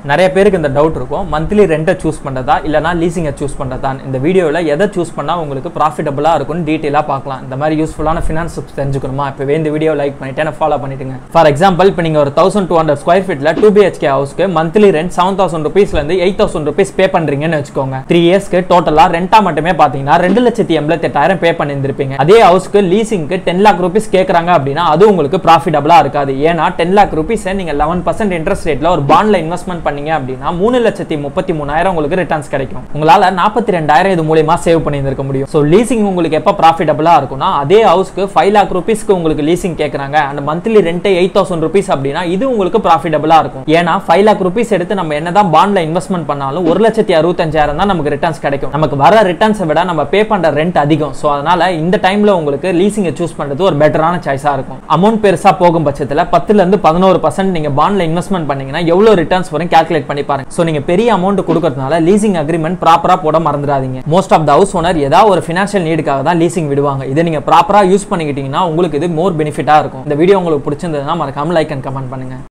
நிறைய பேருக்கு இந்த டவுட் இருக்கும் மந்த்லி ரெண்ட்டை சூஸ் பண்ணுறதா இல்லைனா லீசிங்கை சூஸ் பண்ணுறதா இந்த வீடியோவில் எதை சூஸ் பண்ணால் உங்களுக்கு ப்ராஃபிட்டபுளாக இருக்கும்னு டீட்டெயிலாக பார்க்கலாம் இந்த மாதிரி யூஸ்ஃபுல்லான ஃபினான்ஸ் தெரிஞ்சுக்கணுமா இப்போவே இந்த வீடியோ லைக் பண்ணிட்டு என்ன ஃபாலோ பண்ணிட்டுங்க ஃபார் எக்ஸாம்பிள் இப்போ நீங்கள் ஒரு தௌசண்ட் டூ ஹண்ட்ரட் ஸ்கொயர் ஃபீட்டில் டூ பிஹெச்கே ஹவுஸ்க்கு மந்த்லி ரெண்ட் செவன் தௌசண்ட் ருபீஸ்லேருந்து எயிட் தௌசண்ட் ருபீஸ் பே பண்ணுறீங்கன்னு வச்சுக்கோங்க த்ரீ இயர்ஸ்க்கு டோட்டலாக ரெண்டாக மட்டுமே பார்த்தீங்கன்னா ரெண்டு லட்சத்தி எண்பத்தி எட்டாயிரம் பே பண்ணியிருந்திருப்பீங்க அதே ஹவுஸ்க்கு லீசிங்க்கு டென் லேக் ருபீஸ் கேட்குறாங்க அப்படின்னா அது உங்களுக்கு ப்ராஃபிட்டபுளாக இருக்காது ஏன்னா டென் லேக் ருபீஸை நீங்கள் லெவன் பர்சன்ட் இன்ட்ரெஸ்ட் ரேட்டில் ஒரு பாண்டில் இன்வெஸ்ட்மெண்ட் பண்ணீங்க அப்படின்னா மூணு லட்சத்தி முப்பத்தி மூணாயிரம் உங்களுக்கு ரிட்டர்ன்ஸ் கிடைக்கும் உங்களால் நாற்பத்தி ரெண்டாயிரம் இது மூலியமா சேவ் பண்ணியிருக்க முடியும் ஸோ லீசிங் உங்களுக்கு எப்போ ப்ராஃபிட்டபுளாக இருக்கும்னா அதே ஹவுஸ்க்கு ஃபைவ் லேக் ருபீஸ்க்கு உங்களுக்கு லீசிங் கேட்குறாங்க அந்த monthly rent eight thousand rupees அப்படின்னா இது உங்களுக்கு ப்ராஃபிட்டபுளாக இருக்கும் ஏன்னா ஃபைவ் லேக் ருபீஸ் எடுத்து நம்ம என்னதான் பாண்ட்ல இன்வெஸ்ட்மெண்ட் பண்ணாலும் ஒரு லட்சத்தி அறுபத்தஞ்சாயிரம் தான் நமக்கு ரிட்டர்ன்ஸ் கிடைக்கும் நமக்கு வர ரிட்டர்ன்ஸை விட நம்ம பே பண்ற ரெண்ட் அதிகம் ஸோ அதனால இந்த டைம்ல உங்களுக்கு லீசிங்கை சூஸ் பண்றது ஒரு பெட்டரான சாய்ஸா இருக்கும் அமௌண்ட் பெருசா போகும் பட்சத்தில் பத்துல இருந்து பதினோரு பர்சன்ட் நீங்க பாண்ட்ல இன்வெஸ்ட்மெண்ட் பண்ணீங்கன்னா எவ்வளவு ரிட்டர்ன்ஸ் வரும் கால்குலேட் பண்ணி பாருங்க ஸோ நீங்க பெரிய அமௌண்ட் கொடுக்கறதுனால லீசிங் அக்ரிமெண்ட் ப்ராப்பரா போட மறந்துடாதீங்க most of the house owner ஏதாவது ஒரு ஃபினான்ஷியல் நீடுக்காக தான் லீசிங் விடுவாங்க இதை நீங்க ப்ராப்பரா யூஸ் பண்ணிக்கிட்டீங்கன்னா உங்களுக்கு இது மோர் பெனிஃபிட்டா இருக்கும் இந்த வீடியோ உங்களுக்கு பிடிச்சிருந்ததுன்னா மறக்காம லைக் அண்ட் கமெண்ட் பண்ணுங்க